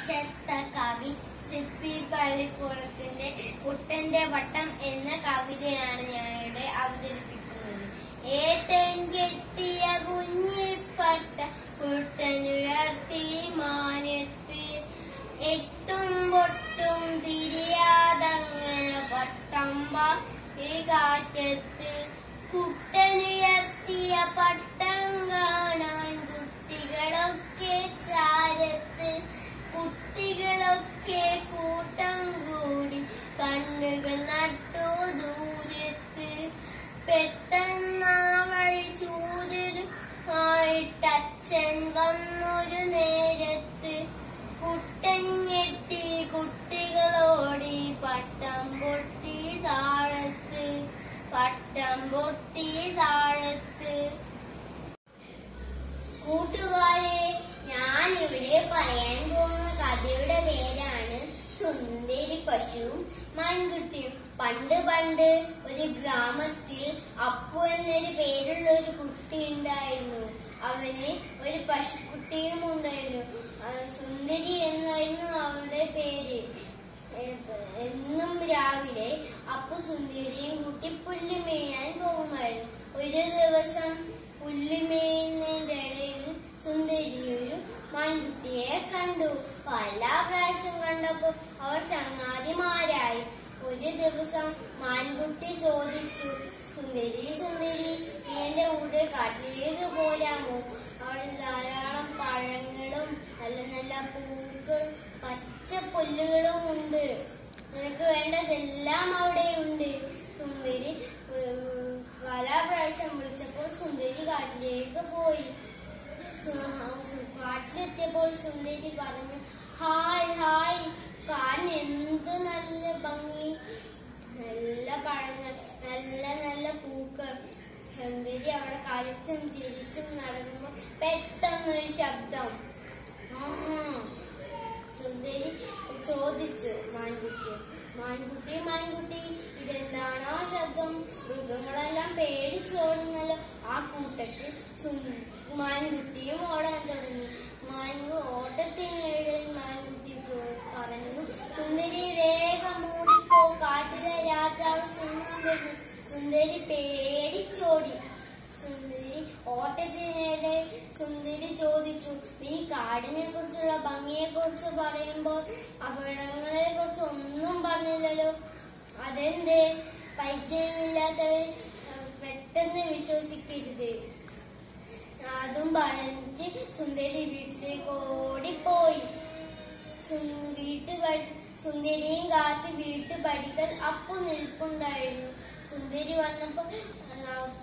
പ്രശസ്ത കവി സിപ്പി പള്ളിക്കുളത്തിന്റെ കുട്ടന്റെ വട്ടം എന്ന കവിതയാണ് ഞാൻ ഇവിടെ അവതരിപ്പിക്കുന്നത് ഏട്ടൻ കെട്ടിയ കുഞ്ഞിപ്പട്ട കുട്ടനുയർത്തി മാനത്ത് എട്ടും പൊട്ടും തിരിയാതങ്ങനെ പട്ടമ്പ കാറ്റത്ത് കുട്ടനുയർത്തിയ പട്ടം കാണാൻ കുട്ടികളൊക്കെ ചാരത്ത് കുട്ടികളൊക്കെ കൂട്ടം കൂടി കണ്ണുകൾ നട്ടു ദൂരത്ത് പെട്ടെന്ന് വഴി ചൂരലും ആയിട്ടച്ഛൻ വന്നൊരു നേരത്ത് കുട്ടൻ ഞെട്ടി കുട്ടികളോടി പട്ടം പൊട്ടി താഴത്ത് പട്ടം പൊട്ടി താഴത്ത് കൂട്ടുകാരെ ഞാൻ ഇവിടെ പറയാൻ പോകുന്ന കഥയുടെ പേരാണ് സുന്ദരി പശുവും മാൻകുട്ടിയും പണ്ട് പണ്ട് ഒരു ഗ്രാമത്തിൽ അപ്പു എന്നൊരു പേരുള്ള ഒരു കുട്ടി ഉണ്ടായിരുന്നു അവന് ഒരു പശുക്കുട്ടിയും ഉണ്ടായിരുന്നു ആ, സുന്ദരി എന്നായിരുന്നു അവളുടെ പേര് ഏ, എന്നും രാവിലെ അപ്പു സുന്ദരിയും കൂട്ടി പുല്ല് മേയാൻ പോകുമായിരുന്നു ഒരു ദിവസം പുല്ല് മേയുന്നതിന്റെ ഇടയിൽ സുന്ദരി ഒരു മാൻകുട്ടിയെ കണ്ടു പല പ്രാവശ്യം കണ്ടപ്പോൾ അവർ ചങ്ങാതിമാരായി ഒരു ദിവസം മാൻകുട്ടി ചോദിച്ചു സുന്ദരി സുന്ദരി നീ എന്റെ കൂടെ കാട്ടിലേക്ക് പോരാമോ അവിടെ ധാരാളം പഴങ്ങളും നല്ല നല്ല പൂക്കളും പച്ച പുല്ലുകളും ഉണ്ട് നിനക്ക് വേണ്ടതെല്ലാം അവിടെയുണ്ട് സുന്ദരി ഏഹ്, പല പ്രാവശ്യം വിളിച്ചപ്പോൾ സുന്ദരി കാട്ടിലേക്ക് പോയി സു- സു- കാട്ടിലെത്തിയപ്പോൾ സുന്ദരി പറഞ്ഞു ഹായ് ഹായ് കാൻ എന്ത് നല്ല ഭംഗി നല്ല പഴങ്ങൾ നല്ല നല്ല പൂക്കൾ സുന്ദരി അവിടെ കളിച്ചും ചിരിച്ചും നടക്കുമ്പോൾ പെട്ടെന്നൊരു ശബ്ദം ആഹാ. സുന്ദരി ചോദിച്ചു മാൻകുട്ടി മാൻകുട്ടി മാൻകുട്ടി ഇതെന്താണോ ശബ്ദം മൃഗങ്ങളെല്ലാം പേടിച്ചോടുന്നല്ലോ ആ കൂട്ടത്തിൽ സുൻ- മാൻകുട്ടിയും ഓടാൻ തുടങ്ങി മാൻകു ഓട്ടത്തിനിടയിൽ മാൻകുട്ടി ചോ- പറഞ്ഞു സുന്ദരി വേഗം മൂടിപ്പോ കാട്ടിലെ രാജാവ് സിംഹം വരുന്നു സുന്ദരി പേടിച്ചോടി സുന്ദരി ഓട്ടത്തിനിടെ സുന്ദരി ചോദിച്ചു നീ കാടിനെ കുറിച്ചുള്ള ഭംഗിയെ കുറിച്ച് പറയുമ്പോൾ അപകടങ്ങളെ കുറിച്ച് ഒന്നും പറഞ്ഞില്ലല്ലോ അതെന്തേ പരിചയമില്ലാത്തവർ അഹ്, പെട്ടെന്ന് വിശ്വസിക്കരുത് അതും പറഞ്ഞിട്ട് സുന്ദരി വീട്ടിലേക്ക് ഓടിപ്പോയി സു- വീട്ടു പ- സുന്ദരിയും കാത്ത് വീട്ടു പടിക്കൽ അപ്പു നിൽപ്പുണ്ടായിരുന്നു സുന്ദരി വന്നപ്പോൾ ആ,